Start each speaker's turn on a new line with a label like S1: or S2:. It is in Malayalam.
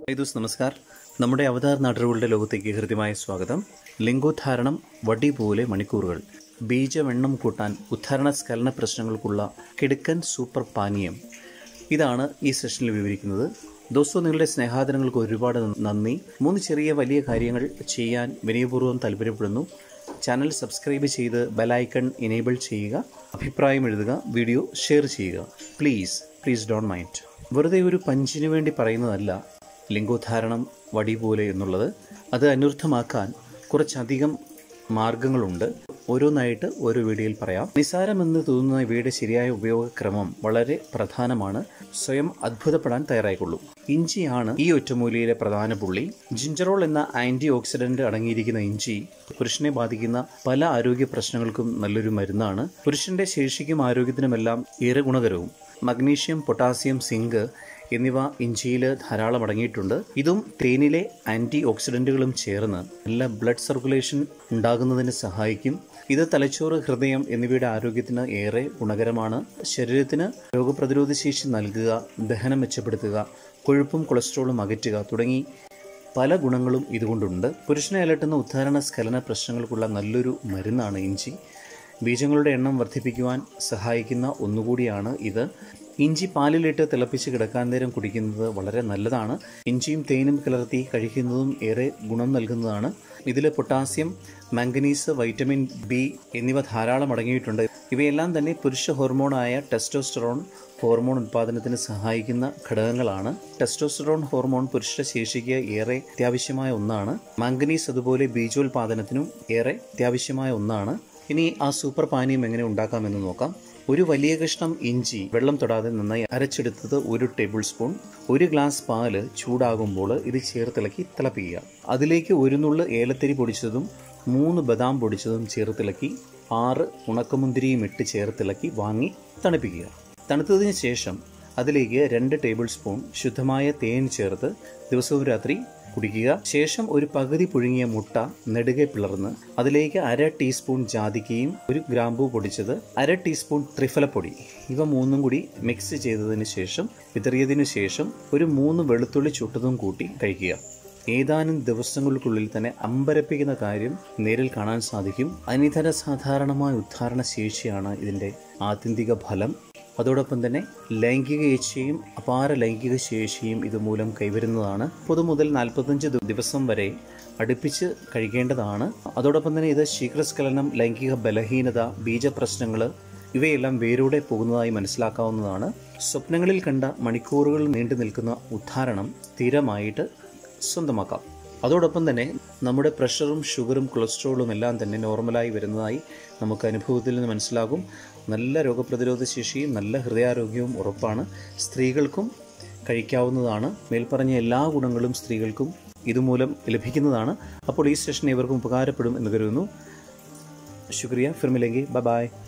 S1: ദോസ് നമസ്കാർ നമ്മുടെ അവതാർ നാട്ടുകളുടെ ലോകത്തേക്ക് ഹൃദ്യമായ സ്വാഗതം ലിംഗോദ്ധാരണം വടി പോലെ മണിക്കൂറുകൾ ബീജമെണ്ണം കൂട്ടാൻ ഉദ്ധാരണ സ്ഖലന പ്രശ്നങ്ങൾക്കുള്ള കിടുക്കൻ സൂപ്പർ പാനീയം ഇതാണ് ഈ സെഷനിൽ വിവരിക്കുന്നത് ദോസ്തോ നിങ്ങളുടെ സ്നേഹാദരങ്ങൾക്ക് ഒരുപാട് നന്ദി മൂന്ന് ചെറിയ വലിയ കാര്യങ്ങൾ ചെയ്യാൻ വിനയപൂർവ്വം താല്പര്യപ്പെടുന്നു ചാനൽ സബ്സ്ക്രൈബ് ചെയ്ത് ബെലൈക്കൺ എനേബിൾ ചെയ്യുക അഭിപ്രായം എഴുതുക വീഡിയോ ഷെയർ ചെയ്യുക പ്ലീസ് പ്ലീസ് ഡോണ്ട് മൈൻഡ് വെറുതെ ഒരു പഞ്ചിന് വേണ്ടി പറയുന്നതല്ല ലിംഗോദ്ധാരണം വടി പോലെ എന്നുള്ളത് അത് അനർത്ഥമാക്കാൻ കുറച്ചധികം മാർഗങ്ങളുണ്ട് ഓരോന്നായിട്ട് ഓരോ വീഡിയോയിൽ പറയാം നിസാരമെന്ന് തോന്നുന്ന ഇവയുടെ ശരിയായ ഉപയോഗക്രമം വളരെ പ്രധാനമാണ് സ്വയം അത്ഭുതപ്പെടാൻ തയ്യാറായിക്കൊള്ളൂ ഇഞ്ചിയാണ് ഈ ഒറ്റമൂലിയിലെ പ്രധാന പുള്ളി ജിഞ്ചറോൾ എന്ന ആന്റി ഓക്സിഡന്റ് അടങ്ങിയിരിക്കുന്ന ഇഞ്ചി പുരുഷനെ ബാധിക്കുന്ന പല ആരോഗ്യ പ്രശ്നങ്ങൾക്കും നല്ലൊരു മരുന്നാണ് പുരുഷന്റെ ശേഷിക്കും ആരോഗ്യത്തിനുമെല്ലാം ഏറെ ഗുണകരവും മഗ്നീഷ്യം പൊട്ടാസ്യം സിങ്ക് എന്നിവ ഇഞ്ചിയിൽ ധാരാളം അടങ്ങിയിട്ടുണ്ട് ഇതും തേനിലെ ആന്റി ഓക്സിഡന്റുകളും ചേർന്ന് നല്ല ബ്ലഡ് സർക്കുലേഷൻ ഉണ്ടാകുന്നതിന് സഹായിക്കും ഇത് തലച്ചോറ് ഹൃദയം എന്നിവയുടെ ആരോഗ്യത്തിന് ഏറെ ഗുണകരമാണ് ശരീരത്തിന് രോഗപ്രതിരോധ ശേഷി നൽകുക ദഹനം മെച്ചപ്പെടുത്തുക കൊഴുപ്പും കൊളസ്ട്രോളും അകറ്റുക തുടങ്ങി പല ഗുണങ്ങളും ഇതുകൊണ്ടുണ്ട് പുരുഷനെ അലട്ടുന്ന ഉദ്ധാരണ സ്ഖലന പ്രശ്നങ്ങൾക്കുള്ള നല്ലൊരു മരുന്നാണ് ഇഞ്ചി ബീജങ്ങളുടെ എണ്ണം വർദ്ധിപ്പിക്കുവാൻ സഹായിക്കുന്ന ഒന്നുകൂടിയാണ് ഇത് ഇഞ്ചി പാലിലിട്ട് തിളപ്പിച്ച് കിടക്കാൻ നേരം കുടിക്കുന്നത് വളരെ നല്ലതാണ് ഇഞ്ചിയും തേനും കലർത്തി കഴിക്കുന്നതും ഏറെ ഗുണം നൽകുന്നതാണ് ഇതിൽ പൊട്ടാസ്യം മാംഗനീസ് വൈറ്റമിൻ ബി എന്നിവ ധാരാളം അടങ്ങിയിട്ടുണ്ട് ഇവയെല്ലാം തന്നെ പുരുഷ ഹോർമോണായ ടെസ്റ്റോസ്റ്ററോൺ ഹോർമോൺ ഉത്പാദനത്തിന് സഹായിക്കുന്ന ഘടകങ്ങളാണ് ടെസ്റ്റോസ്റ്ററോൺ ഹോർമോൺ പുരുഷ ശേഷിക്ക് ഏറെ അത്യാവശ്യമായ ഒന്നാണ് മാംഗനീസ് അതുപോലെ ബീജോത്പാദനത്തിനും ഏറെ അത്യാവശ്യമായ ഒന്നാണ് ഇനി ആ സൂപ്പർ പാനീയം എങ്ങനെ ഉണ്ടാക്കാമെന്ന് നോക്കാം ഒരു വലിയ കഷ്ണം ഇഞ്ചി വെള്ളം തൊടാതെ നന്നായി അരച്ചെടുത്തത് ഒരു ടേബിൾ സ്പൂൺ ഒരു ഗ്ലാസ് പാല് ചൂടാകുമ്പോൾ ഇത് ചേർത്തിളക്കി തിളപ്പിക്കുക അതിലേക്ക് ഒരു നുള്ള് ഏലത്തിരി പൊടിച്ചതും മൂന്ന് ബദാം പൊടിച്ചതും ചേർത്തിളക്കി ആറ് ഉണക്കമുന്തിരിയും ഇട്ട് ചേർത്തിളക്കി വാങ്ങി തണുപ്പിക്കുക തണുത്തതിന് ശേഷം അതിലേക്ക് രണ്ട് ടേബിൾ സ്പൂൺ ശുദ്ധമായ തേൻ ചേർത്ത് ദിവസവും രാത്രി കുടിക്കുക ശേഷം ഒരു പകുതി പുഴുങ്ങിയ മുട്ട നെടുകെ പിളർന്ന് അതിലേക്ക് അര ടീസ്പൂൺ ജാതിക്കയും ഒരു ഗ്രാമ്പൂ പൊടിച്ചത് അര ടീസ്പൂൺ ത്രിഫലപ്പൊടി ഇവ മൂന്നും കൂടി മിക്സ് ചെയ്തതിന് ശേഷം വിതറിയതിനു ശേഷം ഒരു മൂന്ന് വെളുത്തുള്ളി ചുട്ടതും കൂട്ടി കഴിക്കുക ഏതാനും ദിവസങ്ങൾക്കുള്ളിൽ തന്നെ അമ്പരപ്പിക്കുന്ന കാര്യം നേരിൽ കാണാൻ സാധിക്കും അനിതര സാധാരണമായ ഉദ്ധാരണ ശേഷിയാണ് ഇതിൻ്റെ ആത്യന്തിക ഫലം അതോടൊപ്പം തന്നെ ലൈംഗിക ഇച്ഛയും അപാര ലൈംഗിക ശേഷിയും ഇതുമൂലം കൈവരുന്നതാണ് പൊതു മുതൽ നാൽപ്പത്തഞ്ച് ദിവസം വരെ അടുപ്പിച്ച് കഴിക്കേണ്ടതാണ് അതോടൊപ്പം തന്നെ ഇത് ശീഘ്രസ്ഖലനം ലൈംഗിക ബലഹീനത ബീജപ്രശ്നങ്ങൾ ഇവയെല്ലാം വേരോടെ പോകുന്നതായി മനസ്സിലാക്കാവുന്നതാണ് സ്വപ്നങ്ങളിൽ കണ്ട മണിക്കൂറുകൾ നീണ്ടു നിൽക്കുന്ന ഉദ്ധാരണം സ്ഥിരമായിട്ട് സ്വന്തമാക്കാം അതോടൊപ്പം തന്നെ നമ്മുടെ പ്രഷറും ഷുഗറും കൊളസ്ട്രോളും എല്ലാം തന്നെ നോർമലായി വരുന്നതായി നമുക്ക് അനുഭവത്തിൽ നിന്ന് മനസ്സിലാകും നല്ല രോഗപ്രതിരോധ ശേഷിയും നല്ല ഹൃദയാരോഗ്യവും ഉറപ്പാണ് സ്ത്രീകൾക്കും കഴിക്കാവുന്നതാണ് മേൽപ്പറഞ്ഞ എല്ലാ ഗുണങ്ങളും സ്ത്രീകൾക്കും ഇതുമൂലം ലഭിക്കുന്നതാണ് അപ്പോൾ ഈ സെഷൻ ഇവർക്കും ഉപകാരപ്പെടും എന്ന് കരുതുന്നു ശുക്രിയ ഫിർമിലെങ്കിൽ ബൈ ബൈ